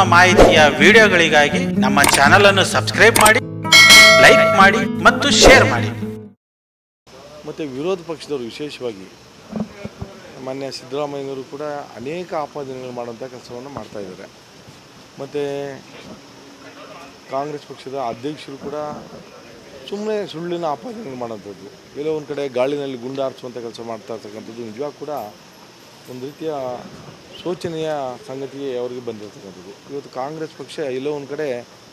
ಮಾಹಿತಿಯ ವಿಡಿಯೋಗಳಿಗಾಗಿ ನಮ್ಮ ಚಾನೆಲ್ ಅನ್ನು ಸಬ್ಸ್ಕ್ರೈಬ್ ಮಾಡಿ ಲೈಕ್ ಮಾಡಿ ಮತ್ತು ಶೇರ್ ಮಾಡಿ ಮತ್ತು ವಿರೋಧ ಪಕ್ಷದವರು ವಿಶೇಷವಾಗಿ ಮಾನ್ಯ ಸಿದ್ದರಾಮಯ್ಯನವರು ಕೂಡ ಅನೇಕ ಆಪಾದನೆಗಳು ಮಾಡುವಂಥ ಕೆಲಸವನ್ನು ಮಾಡ್ತಾ ಇದ್ದಾರೆ ಮತ್ತು ಕಾಂಗ್ರೆಸ್ ಪಕ್ಷದ ಅಧ್ಯಕ್ಷರು ಕೂಡ ಸುಮ್ಮನೆ ಸುಳ್ಳಿನ ಆಪಾದನೆಗಳು ಮಾಡೋಂಥದ್ದು ಎಲ್ಲೋ ಒಂದು ಕಡೆ ಗಾಳಿನಲ್ಲಿ ಗುಂಡು ಹಾರಿಸುವಂಥ ಕೆಲಸ ಮಾಡ್ತಾ ಇರ್ತಕ್ಕಂಥದ್ದು ನಿಜವಾಗ ಕೂಡ ಒಂದು ರೀತಿಯ ಶೋಚನೀಯ ಸಂಗತಿಗೆ ಅವರಿಗೆ ಬಂದಿರತಕ್ಕಂಥದ್ದು ಇವತ್ತು ಕಾಂಗ್ರೆಸ್ ಪಕ್ಷ ಎಲ್ಲೋ ಒಂದು ಕಡೆ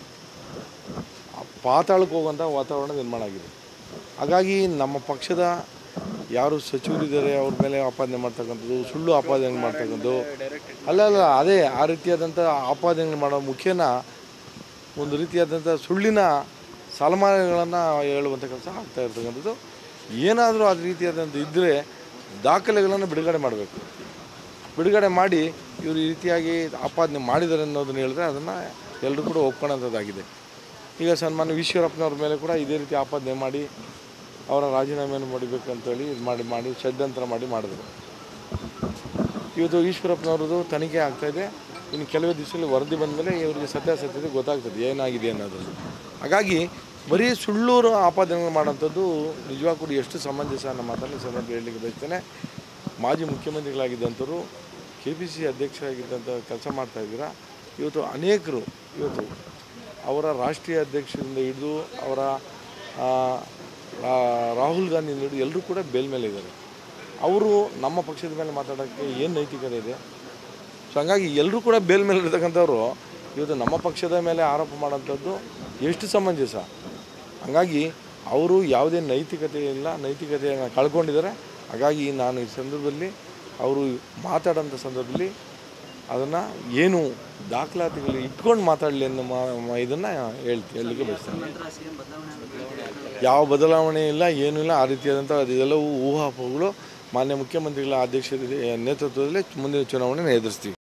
ಪಾತಾಳಕ್ಕೆ ಹೋಗುವಂಥ ವಾತಾವರಣ ನಿರ್ಮಾಣ ಆಗಿದೆ ಹಾಗಾಗಿ ನಮ್ಮ ಪಕ್ಷದ ಯಾರು ಸಚಿವರಿದ್ದಾರೆ ಅವ್ರ ಮೇಲೆ ಆಪಾದನೆ ಮಾಡ್ತಕ್ಕಂಥದ್ದು ಸುಳ್ಳು ಆಪಾದನೆ ಮಾಡ್ತಕ್ಕಂಥದ್ದು ಅಲ್ಲ ಅಲ್ಲ ಅದೇ ಆ ರೀತಿಯಾದಂಥ ಆಪಾದನೆ ಮಾಡೋ ಮುಖೇನ ಒಂದು ರೀತಿಯಾದಂಥ ಸುಳ್ಳಿನ ಸಲಮಾನಗಳನ್ನು ಹೇಳುವಂಥ ಕೆಲಸ ಆಗ್ತಾ ಇರ್ತಕ್ಕಂಥದ್ದು ಏನಾದರೂ ಆ ರೀತಿಯಾದಂಥ ಇದ್ದರೆ ದಾಖಲೆಗಳನ್ನು ಬಿಡುಗಡೆ ಮಾಡಬೇಕು ಬಿಡುಗಡೆ ಮಾಡಿ ಇವರು ಈ ರೀತಿಯಾಗಿ ಆಪಾದನೆ ಮಾಡಿದ್ದಾರೆ ಅನ್ನೋದನ್ನ ಹೇಳಿದ್ರೆ ಅದನ್ನು ಎಲ್ಲರೂ ಕೂಡ ಒಪ್ಕೊಳ್ಳೋಂಥದ್ದಾಗಿದೆ ಈಗ ಸನ್ಮಾನ್ಯ ಈಶ್ವರಪ್ಪನವ್ರ ಮೇಲೆ ಕೂಡ ಇದೇ ರೀತಿ ಆಪಾದನೆ ಮಾಡಿ ಅವರ ರಾಜೀನಾಮೆಯನ್ನು ಮಾಡಬೇಕಂತೇಳಿ ಇದು ಮಾಡಿ ಮಾಡಿ ಷಡ್ಯಂತ್ರ ಮಾಡಿ ಮಾಡಿದ್ರು ಇವತ್ತು ಈಶ್ವರಪ್ಪನವ್ರದ್ದು ತನಿಖೆ ಆಗ್ತಾಯಿದೆ ಇನ್ನು ಕೆಲವೇ ದಿವಸದಲ್ಲಿ ವರದಿ ಬಂದ ಮೇಲೆ ಇವರಿಗೆ ಸತ್ಯಾಸತ್ಯತೆ ಗೊತ್ತಾಗ್ತದೆ ಏನಾಗಿದೆ ಅನ್ನೋದ್ರಲ್ಲಿ ಹಾಗಾಗಿ ಬರೀ ಸುಳ್ಳೂರು ಆಪಾದನೆ ಮಾಡೋಂಥದ್ದು ನಿಜವಾಗ ಕೂಡ ಎಷ್ಟು ಸಮಂಜಸ ಅನ್ನೋ ಮಾತನ್ನು ಈ ಸಂದರ್ಭ ಹೇಳಲಿಕ್ಕೆ ಬಯಸ್ತೇನೆ ಮಾಜಿ ಮುಖ್ಯಮಂತ್ರಿಗಳಾಗಿದ್ದಂಥವ್ರು ಕೆ ಪಿ ಸಿ ಅಧ್ಯಕ್ಷರಾಗಿದ್ದಂಥ ಕೆಲಸ ಮಾಡ್ತಾ ಇದ್ದೀರಾ ಇವತ್ತು ಅನೇಕರು ಇವತ್ತು ಅವರ ರಾಷ್ಟ್ರೀಯ ಅಧ್ಯಕ್ಷರಿಂದ ಹಿಡಿದು ಅವರ ಆ, ರಾ- ರಾಹುಲ್ ಗಾಂಧಿ ಹಿಡಿದು ಎಲ್ಲರೂ ಕೂಡ ಬೇಲ್ ಮೇಲೆ ಇದ್ದಾರೆ ಅವರು ನಮ್ಮ ಪಕ್ಷದ ಮೇಲೆ ಮಾತಾಡೋಕ್ಕೆ ಏನು ನೈತಿಕತೆ ಇದೆ ಸೊ ಹಂಗಾಗಿ ಎಲ್ಲರೂ ಕೂಡ ಬೇಲ್ ಮೇಲೆ ಇರ್ತಕ್ಕಂಥವ್ರು ಇವತ್ತು ನಮ್ಮ ಪಕ್ಷದ ಮೇಲೆ ಆರೋಪ ಮಾಡೋಂಥದ್ದು ಎಷ್ಟು ಸಮಂಜಸ ಹಂಗಾಗಿ ಅವರು ಯಾವುದೇ ನೈತಿಕತೆ ಇಲ್ಲ ನೈತಿಕತೆಯನ್ನು ಕಳ್ಕೊಂಡಿದ್ದಾರೆ ಹಾಗಾಗಿ ನಾನು ಈ ಸಂದರ್ಭದಲ್ಲಿ ಅವರು ಮಾತಾಡೋಂಥ ಸಂದರ್ಭದಲ್ಲಿ ಅದನ್ನು ಏನು ದಾಖಲಾತಿಗಳು ಇಟ್ಕೊಂಡು ಮಾತಾಡಲಿ ಅನ್ನೋ ಮಾ ಇದನ್ನು ಹೇಳ್ತಿ ಹೇಳಲಿಕ್ಕೆ ಬಯಸ್ತೇನೆ ಯಾವ ಬದಲಾವಣೆ ಇಲ್ಲ ಏನೂ ಇಲ್ಲ ಆ ರೀತಿಯಾದಂಥ ಅದೆಲ್ಲವೂ ಊಹಾಪೋಹಗಳು ಮಾನ್ಯ ಮುಖ್ಯಮಂತ್ರಿಗಳ ಅಧ್ಯಕ್ಷರ ನೇತೃತ್ವದಲ್ಲಿ ಮುಂದಿನ ಚುನಾವಣೆನ ಎದುರಿಸ್ತೀವಿ